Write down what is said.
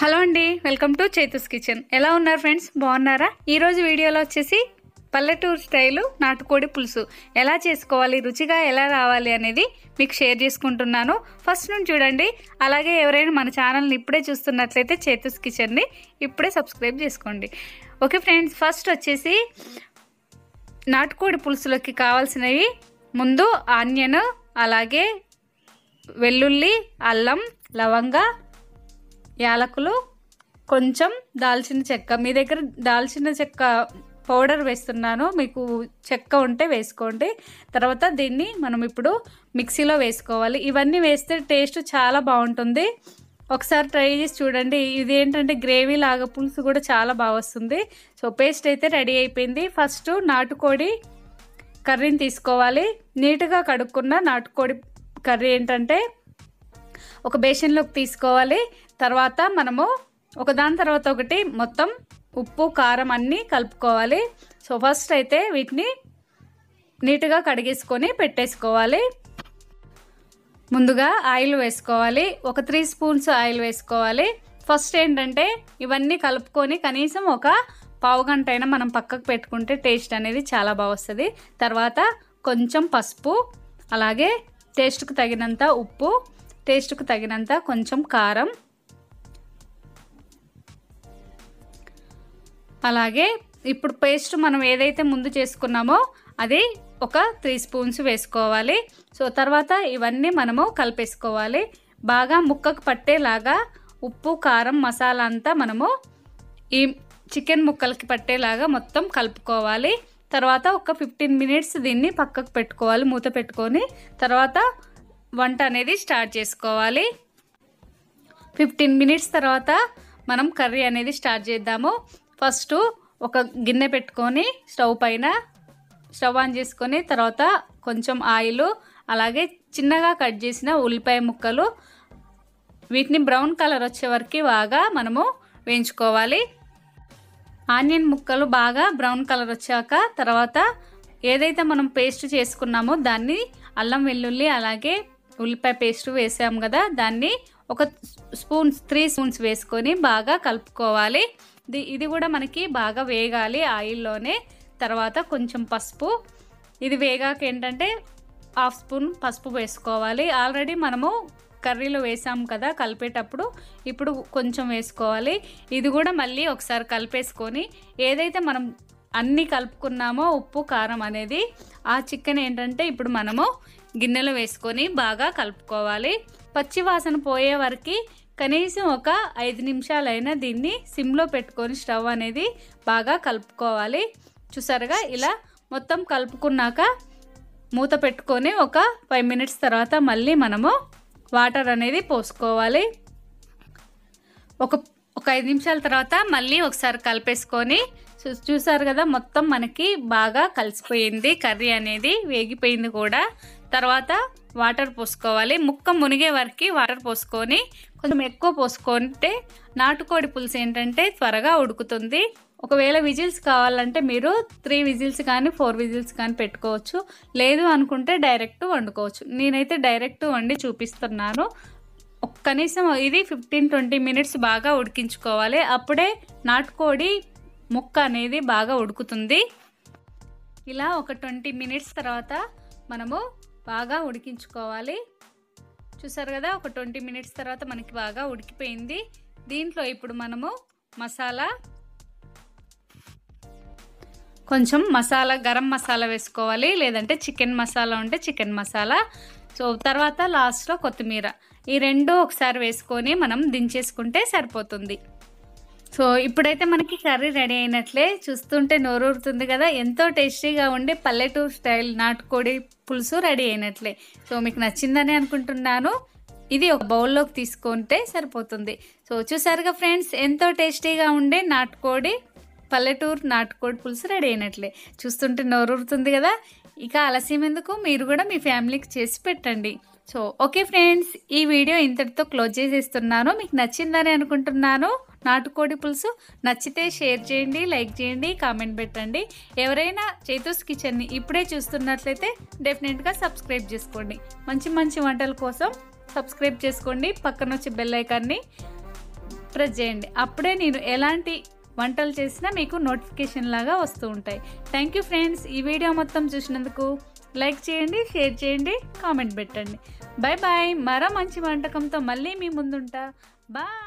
hello అండి welcome to చేతుస్ kitchen ఎలా ఉన్నారు ఫ్రెండ్స్ బాగున్నారా ఈరోజు వీడియోలో వచ్చేసి పల్లెటూరు స్టైలు నాటుకోడి పులుసు ఎలా చేసుకోవాలి రుచిగా ఎలా రావాలి అనేది మీకు షేర్ చేసుకుంటున్నాను ఫస్ట్ నుంచి చూడండి అలాగే ఎవరైనా మన ఛానల్ని ఇప్పుడే చూస్తున్నట్లయితే చేతుస్ కిచెన్ని ఇప్పుడే సబ్స్క్రైబ్ చేసుకోండి ఓకే ఫ్రెండ్స్ ఫస్ట్ వచ్చేసి నాటుకోడి పులుసులోకి కావాల్సినవి ముందు ఆనియన్ అలాగే వెల్లుల్లి అల్లం లవంగ యాలకులు కొంచెం దాల్చిన చెక్క మీ దగ్గర దాల్చిన చెక్క పౌడర్ వేస్తున్నాను మీకు చెక్క ఉంటే వేసుకోండి తర్వాత దీన్ని మనం ఇప్పుడు మిక్సీలో వేసుకోవాలి ఇవన్నీ వేస్తే టేస్ట్ చాలా బాగుంటుంది ఒకసారి ట్రై చేసి చూడండి ఇది ఏంటంటే గ్రేవీ లాగా పులుసు కూడా చాలా బాగా వస్తుంది సో పేస్ట్ అయితే రెడీ అయిపోయింది ఫస్ట్ నాటుకోడి కర్రీని తీసుకోవాలి నీట్గా కడుక్కున్న నాటుకోడి కర్రీ ఏంటంటే ఒక బేషన్లోకి తీసుకోవాలి తర్వాత మనము ఒకదాని తర్వాత ఒకటి మొత్తం ఉప్పు కారం అన్నీ కలుపుకోవాలి సో ఫస్ట్ అయితే వీటిని నీట్గా కడిగేసుకొని పెట్టేసుకోవాలి ముందుగా ఆయిల్ వేసుకోవాలి ఒక త్రీ స్పూన్స్ ఆయిల్ వేసుకోవాలి ఫస్ట్ ఏంటంటే ఇవన్నీ కలుపుకొని కనీసం ఒక పావు గంట అయినా మనం పక్కకు పెట్టుకుంటే టేస్ట్ అనేది చాలా బాగా వస్తుంది తర్వాత కొంచెం పసుపు అలాగే టేస్ట్కి తగినంత ఉప్పు టేస్ట్కి తగినంత కొంచెం కారం అలాగే ఇప్పుడు పేస్ట్ మనం ఏదైతే ముందు చేసుకున్నామో అది ఒక త్రీ స్పూన్స్ వేసుకోవాలి సో తర్వాత ఇవన్నీ మనము కలిపేసుకోవాలి బాగా ముక్కకు పట్టేలాగా ఉప్పు కారం మసాలా అంతా మనము ఈ చికెన్ ముక్కలకి పట్టేలాగా మొత్తం కలుపుకోవాలి తర్వాత ఒక ఫిఫ్టీన్ మినిట్స్ దీన్ని పక్కకు పెట్టుకోవాలి మూత పెట్టుకొని తర్వాత వంట అనేది స్టార్ట్ చేసుకోవాలి ఫిఫ్టీన్ మినిట్స్ తర్వాత మనం కర్రీ అనేది స్టార్ట్ చేద్దాము ఫస్ట్ ఒక గిన్నె పెట్టుకొని స్టవ్ పైన స్టవ్ ఆన్ చేసుకొని తర్వాత కొంచెం ఆయిల్ అలాగే చిన్నగా కట్ చేసిన ఉల్లిపాయ ముక్కలు వీటిని బ్రౌన్ కలర్ వచ్చే వరకు బాగా మనము వేయించుకోవాలి ఆనియన్ ముక్కలు బాగా బ్రౌన్ కలర్ వచ్చాక తర్వాత ఏదైతే మనం పేస్ట్ చేసుకున్నామో దాన్ని అల్లం వెల్లుల్లి అలాగే ఉల్లిపాయ పేస్ట్ వేసాం కదా దాన్ని ఒక స్పూన్స్ త్రీ స్పూన్స్ వేసుకొని బాగా కలుపుకోవాలి ఇది ఇది కూడా మనకి బాగా వేగాలి ఆయిల్లోనే తర్వాత కొంచెం పసుపు ఇది వేగాక ఏంటంటే హాఫ్ స్పూన్ పసుపు వేసుకోవాలి ఆల్రెడీ మనము కర్రీలో వేసాం కదా కలిపేటప్పుడు ఇప్పుడు కొంచెం వేసుకోవాలి ఇది కూడా మళ్ళీ ఒకసారి కలిపేసుకొని ఏదైతే మనం అన్నీ కలుపుకున్నామో ఉప్పు కారం అనేది ఆ చికెన్ ఏంటంటే ఇప్పుడు మనము గిన్నెలో వేసుకొని బాగా కలుపుకోవాలి పచ్చి వాసన పోయే వరకు కనీసం ఒక ఐదు నిమిషాలైనా దీన్ని సిమ్లో పెట్టుకొని స్టవ్ అనేది బాగా కలుపుకోవాలి చూసారుగా ఇలా మొత్తం కలుపుకున్నాక మూత పెట్టుకొని ఒక ఫైవ్ మినిట్స్ తర్వాత మళ్ళీ మనము వాటర్ అనేది పోసుకోవాలి ఒక ఒక ఐదు నిమిషాల తర్వాత మళ్ళీ ఒకసారి కలిపేసుకొని చూ- చూసారు కదా మొత్తం మనకి బాగా కలిసిపోయింది కర్రీ అనేది వేగిపోయింది కూడా తర్వాత వాటర్ పోసుకోవాలి ముక్క మునిగే వరకు వాటర్ పోసుకొని కొంచెం ఎక్కువ పోసుకుంటే నాటుకోడి పులుసు ఏంటంటే త్వరగా ఉడుకుతుంది ఒకవేళ విజిల్స్ కావాలంటే మీరు త్రీ విజిల్స్ కానీ ఫోర్ విజిల్స్ కానీ పెట్టుకోవచ్చు లేదు అనుకుంటే డైరెక్ట్ వండుకోవచ్చు నేనైతే డైరెక్ట్ వండి చూపిస్తున్నాను ఒక కనీసం ఇది ఫిఫ్టీన్ ట్వంటీ మినిట్స్ బాగా ఉడికించుకోవాలి అప్పుడే నాటుకోడి ముక్క అనేది బాగా ఉడుకుతుంది ఇలా ఒక ట్వంటీ మినిట్స్ తర్వాత మనము బాగా ఉడికించుకోవాలి చూసారు కదా ఒక ట్వంటీ మినిట్స్ తర్వాత మనకి బాగా ఉడికిపోయింది దీంట్లో ఇప్పుడు మనము మసాలా కొంచెం మసాలా గరం మసాలా వేసుకోవాలి లేదంటే చికెన్ మసాలా ఉంటే చికెన్ మసాలా సో తర్వాత లాస్ట్లో కొత్తిమీర ఈ రెండు ఒకసారి వేసుకొని మనం దించేసుకుంటే సరిపోతుంది సో ఇప్పుడైతే మనకి కర్రీ రెడీ అయినట్లే చూస్తుంటే నోరూరుతుంది కదా ఎంతో టేస్టీగా ఉండే పల్లెటూరు స్టైల్ నాటుకోడి పులుసు రెడీ అయినట్లే సో మీకు నచ్చిందని అనుకుంటున్నాను ఇది ఒక బౌల్లోకి తీసుకుంటే సరిపోతుంది సో చూసారుగా ఫ్రెండ్స్ ఎంతో టేస్టీగా ఉండే నాటుకోడి పల్లెటూరు నాటుకోడి పులుసు రెడీ అయినట్లే చూస్తుంటే నోరూరుతుంది కదా ఇక ఆలస్యం ఎందుకు మీరు కూడా మీ ఫ్యామిలీకి చేసి పెట్టండి సో ఓకే ఫ్రెండ్స్ ఈ వీడియో ఇంతటితో క్లోజ్ చేసేస్తున్నాను మీకు నచ్చిందని అనుకుంటున్నాను నాటుకోడి పులుసు నచ్చితే షేర్ చేయండి లైక్ చేయండి కామెంట్ పెట్టండి ఎవరైనా చేతూస్ కిచెన్ని ఇప్పుడే చూస్తున్నట్లయితే డెఫినెట్గా సబ్స్క్రైబ్ చేసుకోండి మంచి మంచి వంటల కోసం సబ్స్క్రైబ్ చేసుకోండి పక్కన వచ్చే బెల్ ఐకాన్ని ప్రెస్ చేయండి అప్పుడే నేను ఎలాంటి వంటలు చేసినా మీకు నోటిఫికేషన్ లాగా వస్తూ ఉంటాయి థ్యాంక్ యూ ఫ్రెండ్స్ ఈ వీడియో మొత్తం చూసినందుకు లైక్ చేయండి షేర్ చేయండి కామెంట్ పెట్టండి బాయ్ బాయ్ మరో మంచి వంటకంతో మళ్ళీ మీ ముందుంటా బాయ్